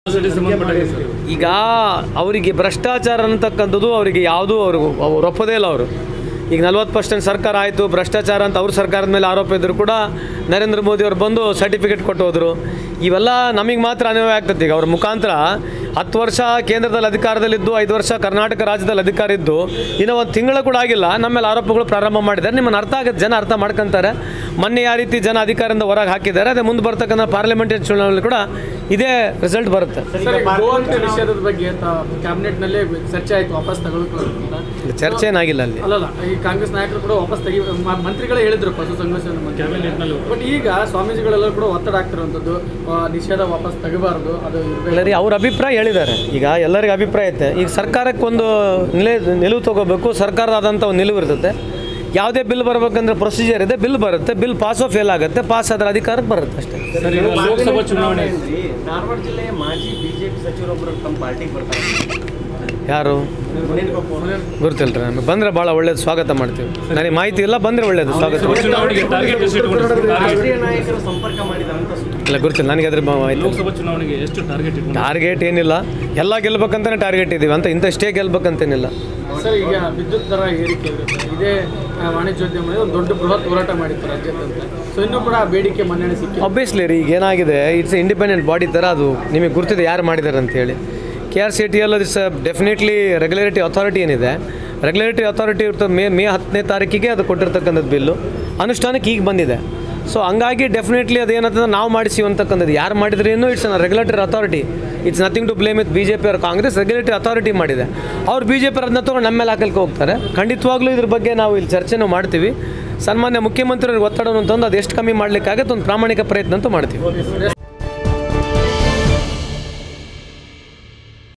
ಈಗ ಅವರಿಗೆ ಭ್ರಷ್ಟಾಚಾರ ಅನ್ನತಕ್ಕಂಥದ್ದು ಅವರಿಗೆ ಯಾವುದೂ ಅವರು ಅವ್ರು ಒಪ್ಪೋದೇ ಇಲ್ಲ ಅವರು ಈಗ ನಲ್ವತ್ತು ಪರ್ಸೆಂಟ್ ಸರ್ಕಾರ ಆಯಿತು ಭ್ರಷ್ಟಾಚಾರ ಅಂತ ಅವ್ರ ಸರ್ಕಾರದ ಮೇಲೆ ಆರೋಪ ಇದ್ದರೂ ಕೂಡ ನರೇಂದ್ರ ಮೋದಿ ಅವರು ಬಂದು ಸರ್ಟಿಫಿಕೇಟ್ ಕೊಟ್ಟು ಹೋದರು ಇವೆಲ್ಲ ನಮಗೆ ಮಾತ್ರ ಅನ್ವಯ ಆಗ್ತದೆ ಈಗ ಅವ್ರ ಮುಖಾಂತರ ಹತ್ತು ವರ್ಷ ಕೇಂದ್ರದಲ್ಲಿ ಅಧಿಕಾರದಲ್ಲಿದ್ದು ಐದು ವರ್ಷ ಕರ್ನಾಟಕ ರಾಜ್ಯದಲ್ಲಿ ಅಧಿಕಾರ ಇದ್ದು ಇನ್ನೂ ಒಂದು ತಿಂಗಳು ಕೂಡ ಆಗಿಲ್ಲ ನಮ್ಮ ಮೇಲೆ ಆರೋಪಗಳು ಪ್ರಾರಂಭ ಮಾಡಿದ್ದಾರೆ ನಿಮ್ಮನ್ನು ಅರ್ಥ ಆಗುತ್ತೆ ಜನ ಅರ್ಥ ಮಾಡ್ಕೊಂತಾರೆ ಮೊನ್ನೆ ಯಾವ ರೀತಿ ಜನ ಅಧಿಕಾರದಿಂದ ಹೊರಗೆ ಹಾಕಿದ್ದಾರೆ ಅದೇ ಮುಂದೆ ಬರ್ತಕ್ಕಂಥ ಪಾರ್ಲಿಮೆಂಟರಿ ಚುನಾವಣೆಯಲ್ಲಿ ಕೂಡ ಇದೇ ರಿಸಲ್ಟ್ ಬರುತ್ತೆ ಸರ್ ಗೋಹತ್ಯೆ ನಿಷೇಧದ ಬಗ್ಗೆ ಕ್ಯಾಬಿನೆಟ್ ನಲ್ಲಿ ಚರ್ಚೆ ಆಯ್ತು ವಾಪಸ್ ತಗೊಳ್ಕೊಳ್ಳೋದು ಅಂತ ಚರ್ಚೆ ಏನಾಗಿಲ್ಲ ಅಲ್ಲಿ ಅಲ್ಲಲ್ಲ ಈ ಕಾಂಗ್ರೆಸ್ ನಾಯಕರು ಕೂಡ ವಾಪಸ್ ತೆಗಿ ಮ- ಮಂತ್ರಿಗಳೇ ಹೇಳಿದ್ರು ಪಶು ಸಂಗೋಪನೆ ಮಂತ್ರಿ ಬಟ್ ಈಗ ಸ್ವಾಮೀಜಿಗಳೆಲ್ಲ ಕೂಡ ಒತ್ತಡ ಆಗ್ತಿರುವಂಥದ್ದು ಆ, ನಿಷೇಧ ವಾಪಸ್ ತೆಗಿಬಾರದು ಅದು ಇರ್ಬೇಕು. ಎಲ್ಲರಿಗೆ ಅವ್ರ ಅಭಿಪ್ರಾಯ ಹೇಳಿದ್ದಾರೆ ಈಗ ಎಲ್ಲರಿಗೂ ಅಭಿಪ್ರಾಯ ಐತೆ ಈಗ ಸರ್ಕಾರಕ್ಕೆ ಒಂದು ನಿಲೆ ನಿಲುವು ತಗೋಬೇಕು ಸರ್ಕಾರದಾದಂಥ ಒಂದು ನಿಲುವು ಇರ್ತದೆ ಯಾವುದೇ ಬಿಲ್ ಬರ್ಬೇಕಂದ್ರೆ ಪ್ರೊಸೀಜರ್ ಇದೆ ಬಿಲ್ ಬರುತ್ತೆ ಬಿಲ್ ಪಾಸ್ ಆಫ್ ಫೇಲ್ ಆಗುತ್ತೆ ಪಾಸ್ ಆದ್ರೆ ಅಧಿಕಾರಕ್ಕೆ ಬರುತ್ತೆ ಅಷ್ಟೇ ಲೋಕಸಭಾ ಚುನಾವಣೆ ಧಾರವಾಡ ಜಿಲ್ಲೆಯ ಮಾಜಿ ಬಿಜೆಪಿ ಸಚಿವರೊಬ್ಬರು ತಮ್ಮ ಪಾರ್ಟಿಗೆ ಬರ್ತಾರೆ ಯಾರು ಮುನೇನ್ ಗೋಪಾಲ್ ಗೊತ್ತಿಲ್ಲ ರೀ ನಮಗೆ ಬಂದರೆ ಭಾಳ ಒಳ್ಳೇದು ಸ್ವಾಗತ ಮಾಡ್ತೀವಿ ನನಗೆ ಮಾಹಿತಿ ಇಲ್ಲ ಬಂದರೆ ಒಳ್ಳೇದು ಸ್ವಾಗತ ಮಾಡ್ತೀವಿ. ಚುನಾವಣೆಗೆ ಟಾರ್ಗೆಟ್ ಎಷ್ಟು ಇಟ್ಕೊಂಡಿದ್ದಾರೆ ರಾಷ್ಟ್ರೀಯ ನಾಯಕರು ಸಂಪರ್ಕ ಮಾಡಿದಂತ ಸುದ್ದಿ ಇಲ್ಲ ಗೊತ್ತಿಲ್ಲ ನನಗೆ ಅದ್ರ ಮಾಹಿತಿ ಇಲ್ಲ. ಲೋಕಸಭಾ ಚುನಾವಣೆಗೆ ಎಷ್ಟು ಟಾರ್ಗೆಟ್ ಇಟ್ಕೊಂಡಿದ್ದಾರೆ ಟಾರ್ಗೆಟ್ ಏನಿಲ್ಲ ಎಲ್ಲ ಗೆಲ್ಬೇಕಂತಾನೆ ಟಾರ್ಗೆಟ್ ಇದೀವಿ ಅಂತ ಇಂಥಷ್ಟೇ ಗೆಲ್ಬೇಕಂತೇನಿಲ್ಲ ಸರ್ ಈಗ ವಿದ್ಯುತ್ ದರ ಏರಿಕೆ ಇರುತ್ತೆ ಇದೇ ಆ, ವಾಣಿಜ್ಯೋದ್ಯಮ ಒಂದು ದೊಡ್ಡ ಬೃಹತ್ ಹೋರಾಟ ಮಾಡಿತ್ತು ರಾಜ್ಯಾದ್ಯಂತ ಸೊ ಇನ್ನೂ ಕೂಡ ಆ ಬೇಡಿಕೆ ಮನ್ನಣೆ ಸಿಕ್ಕಿಲ್ಲ ಅಬ್ವಿಯಸ್ಲಿ ರೀ ಈಗ ಏನಾಗಿದೆ ಇಟ್ಸ್ ಇಂಡಿಪೆಂಡೆಂಟ್ ಬಾಡಿ ಥರ ಅದು ನಿಮಗೆ ಗುರ್ತಿದೆ ಯಾರು ಮಾಡಿದ್ದಾರೆ ಅಂತೇಳಿ K R C T L it's definitely regulatory authority ಏನಿದೆ ರೆಗ್ಯುಲೇಟರಿ ಅಥಾರಿಟಿ ಇರ್ತದೆ ಮೇ ಮೇ ಹತ್ತನೇ ತಾರೀಕಿಗೆ ಅದು ಕೊಟ್ಟಿರ್ತಕ್ಕಂಥದ್ದು ಬಿಲ್ಲು ಅನುಷ್ಠಾನಕ್ಕೆ ಈಗ ಬಂದಿದೆ ಸೊ ಹಂಗಾಗಿ ಡೆಫಿನೆಟ್ಲಿ ಅದೇನಂತಂದ್ರೆ ನಾವು ಮಾಡಿಸಿ ಅಂತಕ್ಕಂಥದ್ದು ಯಾರು ಮಾಡಿದ್ರೇನು it's regulatory authority it's nothing to blame with B J P ಅವ್ರ ಕಾಂಗ್ರೆಸ್ ರೆಗ್ಯುಲೇಟರಿ ಅಥಾರಿಟಿ ಮಾಡಿದೆ ಅವ್ರು ಬಿ ಜೆ ಪಿ ಅದನ್ನ ತೊಗೊಂಡು ನಮ್ಮ ಮೇಲೆ ಹಾಕಲಿಕ್ಕೆ ಹೋಗ್ತಾರೆ ಖಂಡಿತವಾಗ್ಲೂ ಇದ್ರ ಬಗ್ಗೆ ನಾವು ಇಲ್ಲಿ ಚರ್ಚೆನೂ ಮಾಡ್ತೀವಿ ಸನ್ಮಾನ್ಯ ಮುಖ್ಯಮಂತ್ರಿಯವ್ರಿಗೆ ಒತ್ತಡವನ್ನು ತಂದು ಅದು ಎಷ್ಟು ಕಮ್ಮಿ ಮಾಡಲಿಕ್ಕಾಗತ್ತೆ ಒಂದು ಪ್ರಾಮಾಣಿಕ ಪ್ರಯತ್ನ ಅಂತೂ ಮಾಡ್ತೀವಿ